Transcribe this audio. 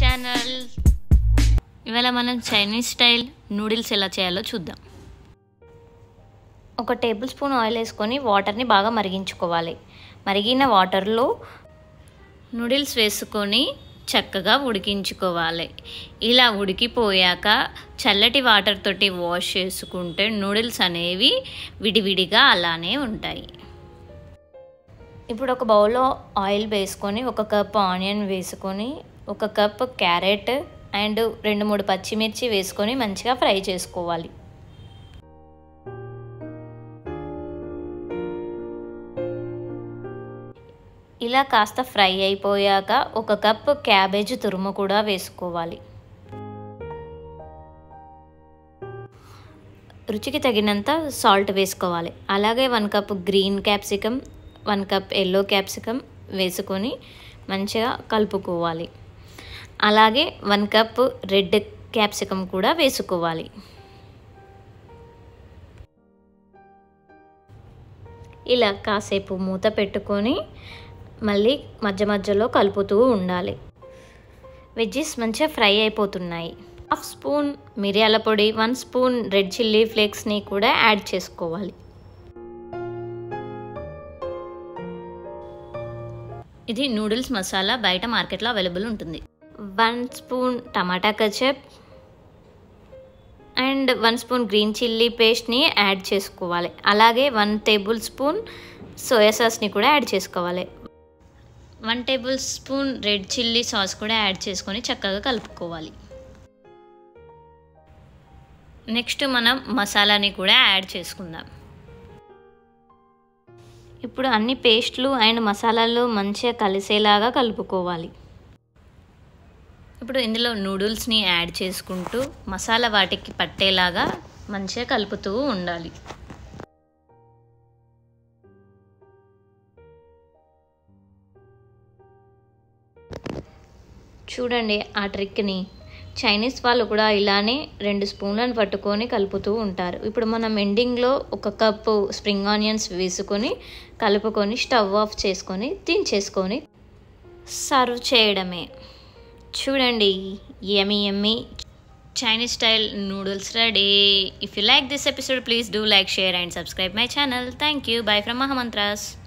Channel ఇవాళ మనం Chinese style noodles ఎలా చేయాలో చూద్దాం ఒక టేబుల్ స్పూన్ ఆయిల్ వేసుకొని వాటర్ని బాగా మరిగించుకోవాలి మరిగిన వాటర్లో నూడిల్స్ వేసుకొని చక్కగా ఉడికించుకోవాలి ఇలా ఉడికిపోయాక చల్లటి వాటర్ తోటి వాష్ చేసుకుంటే నూడిల్స్ అనేవి విడివిడిగా అలానే ఉంటాయి ఇప్పుడు ఒక బౌల్లో ఆయిల్ వేసుకొని ఒక కప్ ఆనియన్ వేసుకొని ఒక కప్ క్యారెట్ అండ్ రెండు మూడు పచ్చిమిర్చి వేసుకొని మంచిగా ఫ్రై చేసుకోవాలి ఇలా కాస్త ఫ్రై అయిపోయాక ఒక కప్ క్యాబేజ్ తురుము కూడా వేసుకోవాలి రుచికి తగినంత సాల్ట్ వేసుకోవాలి అలాగే one cup green capsicum one cup yellow capsicum వేసుకొని మంచిగా కలుపుకోవాలి అలాగే వన్ కప్ రెడ్ క్యాప్సికమ్ కూడా వేసుకోవాలి ఇలా కాసేపు మూత పెట్టుకొని మళ్ళీ మధ్య మధ్యలో కలుపుతూ ఉండాలి వెజ్జెస్ మంచిగా ఫ్రై అయిపోతున్నాయి హాఫ్ స్పూన్ మిరియాల పొడి వన్ స్పూన్ రెడ్ చిల్లీ ఫ్లేక్స్ని కూడా యాడ్ చేసుకోవాలి ఇది నూడిల్స్ మసాలా బయట మార్కెట్లో అవైలబుల్ ఉంటుంది one spoon tomato ketchup and one spoon green chilli పేస్ట్ని యాడ్ చేసుకోవాలి అలాగే వన్ టేబుల్ స్పూన్ సోయా సాస్ని కూడా యాడ్ చేసుకోవాలి one tablespoon red chilli sauce కూడా యాడ్ చేసుకొని చక్కగా కలుపుకోవాలి నెక్స్ట్ మనం మసాలాని కూడా యాడ్ చేసుకుందాం ఇప్పుడు అన్ని పేస్ట్లు అండ్ మసాలాలు మంచిగా కలిసేలాగా కలుపుకోవాలి ఇప్పుడు ఇందులో నూడిల్స్ని యాడ్ చేసుకుంటూ మసాలా వాటికి పట్టేలాగా మంచిగా కలుపుతూ ఉండాలి చూడండి ఆ ట్రిక్ని చైనీస్ వాళ్ళు కూడా ఇలానే రెండు స్పూన్లను పట్టుకొని కలుపుతూ ఉంటారు ఇప్పుడు మనం ఎండింగ్లో ఒక కప్పు స్ప్రింగ్ ఆనియన్స్ వేసుకొని కలుపుకొని స్టవ్ ఆఫ్ చేసుకొని దించేసుకొని సర్వ్ చేయడమే చూడండి yummy yummy Chinese style noodles ready. If you like this episode, please do like, share, and subscribe my channel. Thank you. Bye from Mahamantras.